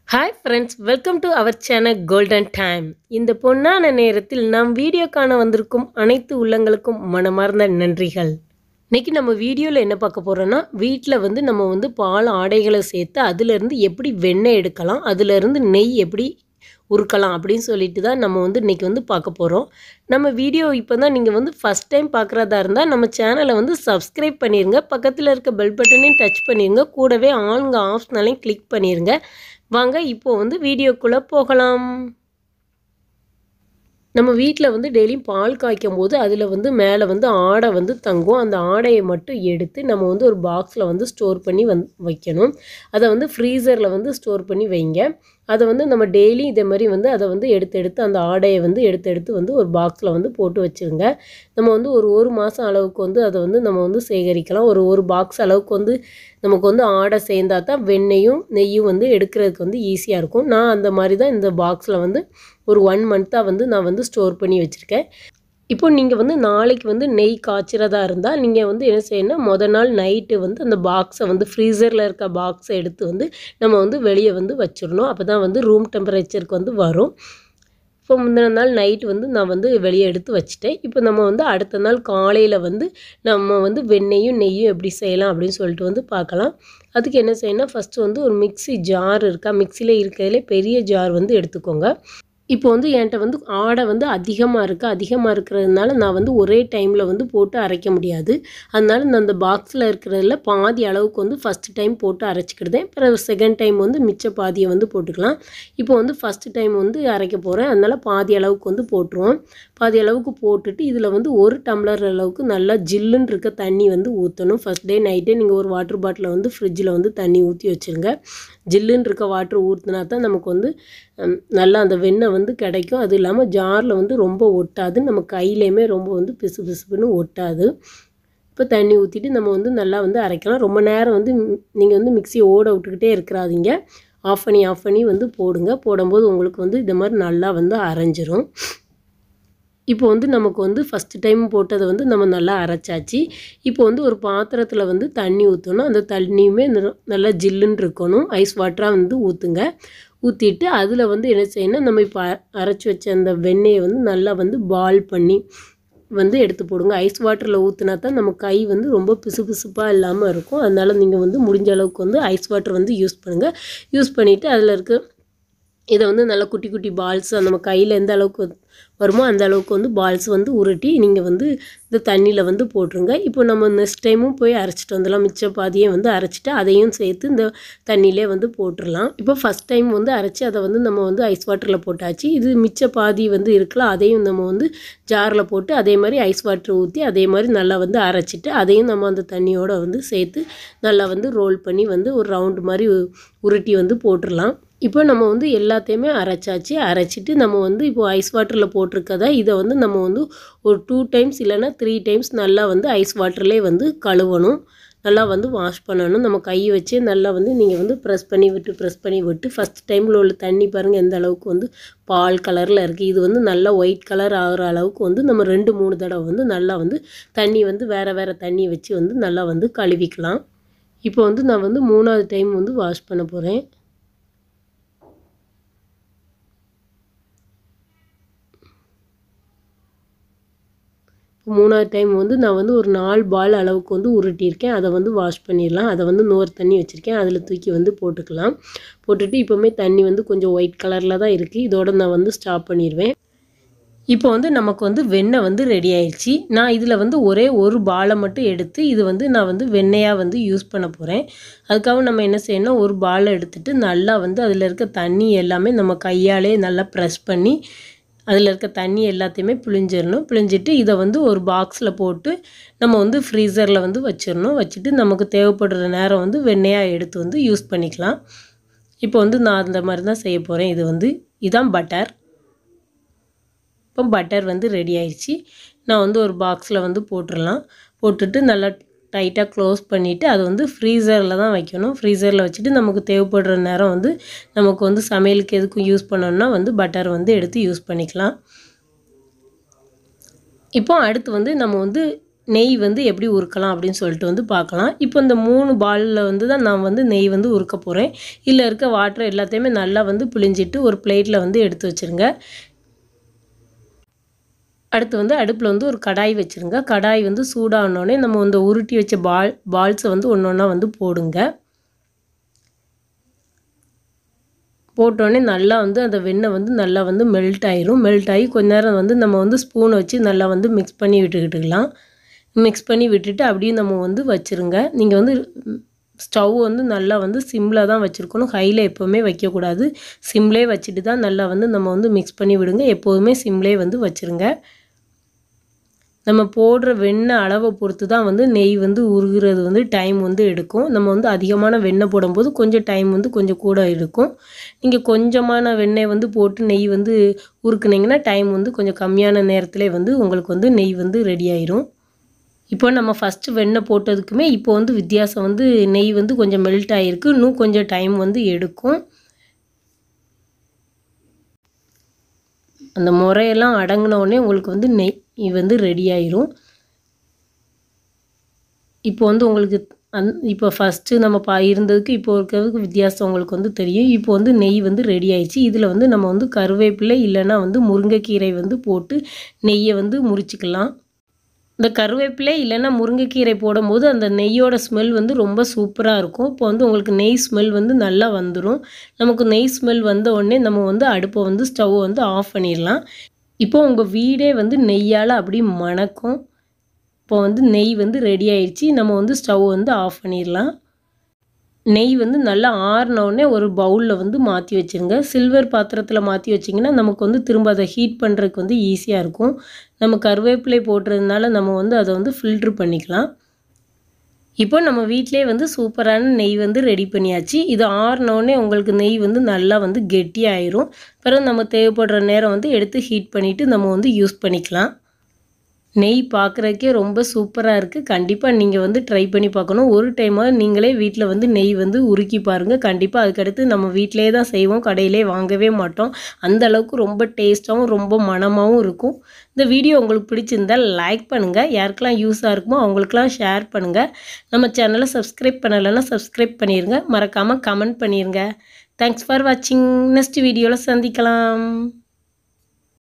hi friends welcome to our channel golden time இந்த பொன்னான நேரத்தில் நாம் வீடியோ காண வந்திருக்கும் அனைத்து உள்ளங்களுக்கும் மனமார்ந்த நன்றிகள் இன்னைக்கு நம்ம வீடியோவில் என்ன பார்க்க போகிறோன்னா வீட்டில் வந்து நம்ம வந்து பால் ஆடைகளை சேர்த்து அதிலிருந்து எப்படி வெண்ணெய் எடுக்கலாம் அதிலிருந்து நெய் எப்படி உருக்கலாம் அப்படின்னு சொல்லிட்டு தான் நம்ம வந்து இன்றைக்கி வந்து பார்க்க போகிறோம் நம்ம வீடியோ இப்போ தான் நீங்கள் வந்து ஃபஸ்ட் டைம் பார்க்குறதா இருந்தால் நம்ம சேனலை வந்து சப்ஸ்கிரைப் பண்ணிடுங்க பக்கத்தில் இருக்க பெல் பட்டனையும் டச் பண்ணிடுங்க கூடவே ஆளுங்க ஆப்ஷனாலையும் கிளிக் பண்ணிடுங்க வாங்க இப்போ வந்து வீடியோக்குள்ளே போகலாம் நம்ம வீட்டில் வந்து டெய்லியும் பால் காய்க்கும் போது அதில் வந்து மேலே வந்து ஆடை வந்து தங்கும் அந்த ஆடையை மட்டும் எடுத்து நம்ம வந்து ஒரு பாக்ஸில் வந்து ஸ்டோர் பண்ணி வந் வைக்கணும் அதை வந்து ஃப்ரீசரில் வந்து ஸ்டோர் பண்ணி வைங்க அதை வந்து நம்ம டெய்லி இதே மாதிரி வந்து அதை வந்து எடுத்து எடுத்து அந்த ஆடையை வந்து எடுத்து எடுத்து வந்து ஒரு பாக்ஸில் வந்து போட்டு வச்சுருங்க நம்ம வந்து ஒரு ஒரு மாதம் அளவுக்கு வந்து அதை வந்து நம்ம வந்து சேகரிக்கலாம் ஒரு ஒரு பாக்ஸ் அளவுக்கு வந்து நமக்கு வந்து ஆடை சேர்ந்தா தான் வெண்ணெயும் நெய்யும் வந்து எடுக்கிறதுக்கு வந்து ஈஸியாக இருக்கும் நான் அந்த மாதிரி தான் இந்த பாக்ஸில் வந்து ஒரு ஒன் மந்த்தாக வந்து நான் வந்து ஸ்டோர் பண்ணி வச்சுருக்கேன் இப்போ நீங்கள் வந்து நாளைக்கு வந்து நெய் காய்ச்சிறதா இருந்தால் நீங்கள் வந்து என்ன செய்யணும் மொதல் நாள் நைட்டு வந்து அந்த பாக்ஸை வந்து ஃப்ரீசரில் இருக்க பாக்ஸை எடுத்து வந்து நம்ம வந்து வெளியே வந்து வச்சிடணும் அப்போ தான் வந்து ரூம் டெம்பரேச்சருக்கு வந்து வரும் இப்போ முந்தின நாள் நைட் வந்து நான் வந்து வெளியே எடுத்து வச்சுட்டேன் இப்போ நம்ம வந்து அடுத்த நாள் காலையில் வந்து நம்ம வந்து வெண்ணெயும் நெய்யும் எப்படி செய்யலாம் அப்படின்னு சொல்லிட்டு வந்து பார்க்கலாம் அதுக்கு என்ன செய்யணும் ஃபஸ்ட்டு வந்து ஒரு மிக்ஸி ஜார் இருக்கா மிக்சியில் இருக்கிறதுலே பெரிய ஜார் வந்து எடுத்துக்கோங்க இப்போ வந்து என்கிட்ட வந்து ஆடை வந்து அதிகமாக இருக்குது அதிகமாக இருக்கிறதுனால நான் வந்து ஒரே டைமில் வந்து போட்டு அரைக்க முடியாது அதனால நான் அந்த பாக்ஸில் இருக்கிறதுல பாதி அளவுக்கு வந்து ஃபஸ்ட்டு டைம் போட்டு அரைச்சிக்கிடுதேன் பிறகு செகண்ட் டைம் வந்து மிச்ச பாதியை வந்து போட்டுக்கலாம் இப்போ வந்து ஃபஸ்ட்டு டைம் வந்து அரைக்க போகிறேன் அதனால் பாதி அளவுக்கு வந்து போட்டுருவோம் பாதி அளவுக்கு போட்டுட்டு இதில் வந்து ஒரு டம்ளர் அளவுக்கு நல்லா ஜில்லுன்னு இருக்க தண்ணி வந்து ஊற்றணும் ஃபஸ்ட் டே நைட்டே நீங்கள் ஒரு வாட்டர் பாட்டிலை வந்து ஃப்ரிட்ஜில் வந்து தண்ணி ஊற்றி வச்சுருங்க ஜில்லுன்னு இருக்க வாட்டர் ஊற்றினா தான் நமக்கு வந்து நல்லா அந்த வெண்ணெய் வந்து கிடைக்கும் அது இல்லாமல் ஜாரில் வந்து ரொம்ப ஒட்டாது நம்ம கையிலையுமே ரொம்ப வந்து பிசு பிசுப்புன்னு ஒட்டாது இப்போ தண்ணி ஊற்றிட்டு நம்ம வந்து நல்லா வந்து அரைக்கலாம் ரொம்ப நேரம் வந்து நீங்கள் வந்து மிக்ஸி ஓட விட்டுக்கிட்டே இருக்கிறாதீங்க ஆஃப் பண்ணி ஆஃப் பண்ணி வந்து போடுங்க போடும்போது உங்களுக்கு வந்து இந்த மாதிரி நல்லா வந்து அரைஞ்சிரும் இப்போ வந்து நமக்கு வந்து ஃபஸ்ட்டு டைம் போட்டதை வந்து நம்ம நல்லா அரைச்சாச்சு இப்போ வந்து ஒரு பாத்திரத்தில் வந்து தண்ணி ஊற்றணும் அந்த தண்ணியுமே நல்லா ஜில்லுன்னு இருக்கணும் ஐஸ் வாட்டராக வந்து ஊற்றுங்க ஊற்றிட்டு அதில் வந்து என்ன செய்யணும் நம்ம இப்போ அரைச்சி வச்ச அந்த வெண்ணெயை வந்து நல்லா வந்து பால் பண்ணி வந்து எடுத்து போடுங்க ஐஸ் வாட்டரில் ஊற்றினா தான் நம்ம கை வந்து ரொம்ப பிசு பிசுப்பாக இல்லாமல் இருக்கும் அதனால் நீங்கள் வந்து முடிஞ்ச அளவுக்கு வந்து ஐஸ் வாட்டர் வந்து யூஸ் பண்ணுங்கள் யூஸ் பண்ணிவிட்டு அதில் இருக்க இதை வந்து நல்லா குட்டி குட்டி பால்ஸ் நம்ம கையில் எந்த அளவுக்கு வருமோ அந்த அளவுக்கு வந்து பால்ஸ் வந்து உருட்டி நீங்கள் வந்து இந்த தண்ணியில் வந்து போட்டுருங்க இப்போ நம்ம நெக்ஸ்ட் டைமும் போய் அரைச்சிட்டு வந்துடலாம் மிச்ச பாதியை வந்து அரைச்சிட்டு அதையும் சேர்த்து இந்த தண்ணியிலே வந்து போட்டுடலாம் இப்போ ஃபஸ்ட் டைம் வந்து அரைச்சி அதை வந்து நம்ம வந்து ஐஸ் வாட்டரில் போட்டாச்சு இது மிச்ச பாதி வந்து இருக்கலாம் அதையும் நம்ம வந்து ஜாரில் போட்டு அதே மாதிரி ஐஸ் வாட்டர் ஊற்றி அதே மாதிரி நல்லா வந்து அரைச்சிட்டு அதையும் நம்ம அந்த தண்ணியோடு வந்து சேர்த்து நல்லா வந்து ரோல் பண்ணி வந்து ஒரு ரவுண்டு மாதிரி உருட்டி வந்து போட்டுடலாம் இப்போ நம்ம வந்து எல்லாத்தையுமே அரைச்சாச்சு அரைச்சிட்டு நம்ம வந்து இப்போ ஐஸ் வாட்டரில் போட்டிருக்கதா இதை வந்து நம்ம வந்து ஒரு டூ டைம்ஸ் இல்லைன்னா த்ரீ டைம்ஸ் நல்லா வந்து ஐஸ் வாட்டர்லேயே வந்து கழுவணும் நல்லா வந்து வாஷ் பண்ணணும் நம்ம கையை வச்சு நல்லா வந்து நீங்கள் வந்து ப்ரெஸ் பண்ணி விட்டு ப்ரெஸ் பண்ணி விட்டு ஃபஸ்ட் டைமில் உள்ள தண்ணி பாருங்கள் எந்த அளவுக்கு வந்து பால் கலரில் இருக்குது இது வந்து நல்லா ஒயிட் கலர் ஆகிற அளவுக்கு வந்து நம்ம ரெண்டு மூணு தடவை வந்து நல்லா வந்து தண்ணி வந்து வேறு வேறு தண்ணி வச்சு வந்து நல்லா வந்து கழுவிக்கலாம் இப்போ வந்து நான் வந்து மூணாவது டைம் வந்து வாஷ் பண்ண போகிறேன் மூணாவது டைம் வந்து நான் வந்து ஒரு நாலு பால் அளவுக்கு வந்து உருட்டியிருக்கேன் அதை வந்து வாஷ் பண்ணிடலாம் அதை வந்து நூறு தண்ணி வச்சுருக்கேன் அதில் தூக்கி வந்து போட்டுக்கலாம் போட்டுட்டு இப்போவுமே தண்ணி வந்து கொஞ்சம் ஒயிட் கலரில் தான் இருக்குது இதோட நான் வந்து ஸ்டாப் பண்ணிடுவேன் இப்போ வந்து நமக்கு வந்து வெண்ணெய் வந்து ரெடி ஆயிடுச்சு நான் இதில் வந்து ஒரே ஒரு பாலை மட்டும் எடுத்து இது வந்து நான் வந்து வெண்ணெயாக வந்து யூஸ் பண்ண போகிறேன் அதுக்காக நம்ம என்ன செய்யணும் ஒரு பாலை எடுத்துகிட்டு நல்லா வந்து அதில் இருக்க தண்ணி எல்லாமே நம்ம கையாலே நல்லா ப்ரெஸ் பண்ணி அதில் இருக்க தண்ணி எல்லாத்தையுமே பிழிஞ்சிடணும் பிழிஞ்சிட்டு இதை வந்து ஒரு பாக்ஸில் போட்டு நம்ம வந்து ஃப்ரீசரில் வந்து வச்சிடணும் வச்சுட்டு நமக்கு தேவைப்படுற நேரம் வந்து வெண்ணெயாக எடுத்து வந்து யூஸ் பண்ணிக்கலாம் இப்போ வந்து நான் அந்த மாதிரி தான் செய்ய போகிறேன் இது வந்து இதுதான் பட்டர் இப்போ பட்டர் வந்து ரெடி ஆயிடுச்சு நான் வந்து ஒரு பாக்ஸில் வந்து போட்டுடலாம் போட்டுட்டு நல்லா டைட்டாக க்ளோஸ் பண்ணிவிட்டு அது வந்து ஃப்ரீசரில் தான் வைக்கணும் ஃப்ரீசரில் வச்சுட்டு நமக்கு தேவைப்படுற நேரம் வந்து நமக்கு வந்து சமையலுக்கு எதுக்கும் யூஸ் பண்ணோம்னா வந்து பட்டர் வந்து எடுத்து யூஸ் பண்ணிக்கலாம் இப்போ அடுத்து வந்து நம்ம வந்து நெய் வந்து எப்படி உருக்கலாம் அப்படின்னு சொல்லிட்டு வந்து பார்க்கலாம் இப்போ இந்த மூணு பாலில் வந்து தான் நான் வந்து நெய் வந்து உருக்க போகிறேன் இதில் இருக்க வாட்டர் எல்லாத்தையுமே நல்லா வந்து பிழிஞ்சிட்டு ஒரு பிளேட்டில் வந்து எடுத்து வச்சுருங்க அடுத்து வந்து அடுப்பில் வந்து ஒரு கடாய் வச்சுருங்க கடாய் வந்து சூடானோடனே நம்ம வந்து உருட்டி வச்ச பால் பால்ஸை வந்து ஒன்று ஒன்றா வந்து போடுங்க போட்டோடனே நல்லா வந்து அந்த வெண்ணெய் வந்து நல்லா வந்து மெல்ட் ஆயிரும் மெல்ட் ஆகி கொஞ்ச நேரம் வந்து நம்ம வந்து ஸ்பூனை வச்சு நல்லா வந்து மிக்ஸ் பண்ணி விட்டுக்கிட்டுக்கலாம் மிக்ஸ் பண்ணி விட்டுட்டு அப்படியே நம்ம வந்து வச்சுருங்க நீங்கள் வந்து ஸ்டவ் வந்து நல்லா வந்து சிம்மில் தான் வச்சுருக்கணும் ஹையில் எப்போவுமே வைக்கக்கூடாது சிம்லே வச்சுட்டு தான் நல்லா வந்து நம்ம வந்து மிக்ஸ் பண்ணி விடுங்க எப்போதுமே சிம்லே வந்து வச்சுருங்க நம்ம போடுற வெண்ணெய் அளவை பொறுத்து தான் வந்து நெய் வந்து உருகிறது வந்து டைம் வந்து எடுக்கும் நம்ம வந்து அதிகமான வெண்ணெய் போடும்போது கொஞ்சம் டைம் வந்து கொஞ்சம் கூட இருக்கும் நீங்கள் கொஞ்சமான வெண்ணெய் வந்து போட்டு நெய் வந்து உருக்குனீங்கன்னா டைம் வந்து கொஞ்சம் கம்மியான நேரத்திலே வந்து உங்களுக்கு வந்து நெய் வந்து ரெடி ஆயிரும் இப்போ நம்ம ஃபஸ்ட்டு வெண்ணெய் போட்டதுக்குமே இப்போ வந்து வித்தியாசம் வந்து நெய் வந்து கொஞ்சம் மெல்ட் ஆகிருக்கு இன்னும் கொஞ்சம் டைம் வந்து எடுக்கும் அந்த முறையெல்லாம் அடங்கின உடனே உங்களுக்கு வந்து நெய் வந்து ரெடி ஆயிரும் இப்போ வந்து உங்களுக்கு அந் இப்போ ஃபஸ்ட்டு நம்ம பா இருந்ததுக்கு இப்போ இருக்கிறதுக்கு வித்தியாசம் உங்களுக்கு வந்து தெரியும் இப்போ வந்து நெய் வந்து ரெடி ஆயிடுச்சு இதில் வந்து நம்ம வந்து கருவேப்பிலை இல்லைன்னா வந்து முருங்கைக்கீரை வந்து போட்டு நெய்யை வந்து முறிச்சிக்கலாம் இந்த கருவேப்பிலை இல்லைன்னா முருங்கைக்கீரை போடும்போது அந்த நெய்யோட ஸ்மெல் வந்து ரொம்ப சூப்பராக இருக்கும் இப்போ வந்து உங்களுக்கு நெய் ஸ்மெல் வந்து நல்லா வந்துடும் நமக்கு நெய் ஸ்மெல் வந்த உடனே நம்ம வந்து அடுப்பை வந்து ஸ்டவ்வை வந்து ஆஃப் பண்ணிடலாம் இப்போ உங்கள் வீடே வந்து நெய்யால் அப்படி மணக்கும் இப்போ வந்து நெய் வந்து ரெடி ஆயிடுச்சு நம்ம வந்து ஸ்டவ் வந்து ஆஃப் பண்ணிடலாம் நெய் வந்து நல்லா ஆறினோடனே ஒரு பவுலில் வந்து மாற்றி வச்சுருங்க சில்வர் பாத்திரத்தில் மாற்றி வச்சிங்கன்னா நமக்கு வந்து திரும்ப அதை ஹீட் பண்ணுறதுக்கு வந்து ஈஸியாக இருக்கும் நம்ம கருவேப்பிலை போட்டுறதுனால நம்ம வந்து அதை வந்து ஃபில்ட்ரு பண்ணிக்கலாம் இப்போ நம்ம வீட்டிலே வந்து சூப்பரான நெய் வந்து ரெடி பண்ணியாச்சு இது ஆறினோடனே உங்களுக்கு நெய் வந்து நல்லா வந்து கெட்டியாயிரும் பிறகு நம்ம தேவைப்படுற நேரம் வந்து எடுத்து ஹீட் பண்ணிவிட்டு நம்ம வந்து யூஸ் பண்ணிக்கலாம் நெய் பார்க்குறதுக்கே ரொம்ப சூப்பராக இருக்குது கண்டிப்பாக நீங்கள் வந்து ட்ரை பண்ணி பார்க்கணும் ஒரு டைமாக நீங்களே வீட்டில் வந்து நெய் வந்து உருக்கி பாருங்கள் கண்டிப்பாக அதுக்கடுத்து நம்ம வீட்டிலே தான் செய்வோம் கடையிலே வாங்கவே மாட்டோம் அந்த அளவுக்கு ரொம்ப டேஸ்ட்டாகவும் ரொம்ப மனமாகவும் இருக்கும் இந்த வீடியோ உங்களுக்கு பிடிச்சிருந்தால் லைக் பண்ணுங்கள் யாருக்கெல்லாம் யூஸாக இருக்குமோ அவங்களுக்கெல்லாம் ஷேர் பண்ணுங்கள் நம்ம சேனலை சப்ஸ்கிரைப் பண்ணலைன்னா சப்ஸ்கிரைப் பண்ணிடுங்க மறக்காமல் கமெண்ட் பண்ணிடுங்க தேங்க்ஸ் ஃபார் வாட்சிங் நெக்ஸ்ட் வீடியோவில் சந்திக்கலாம்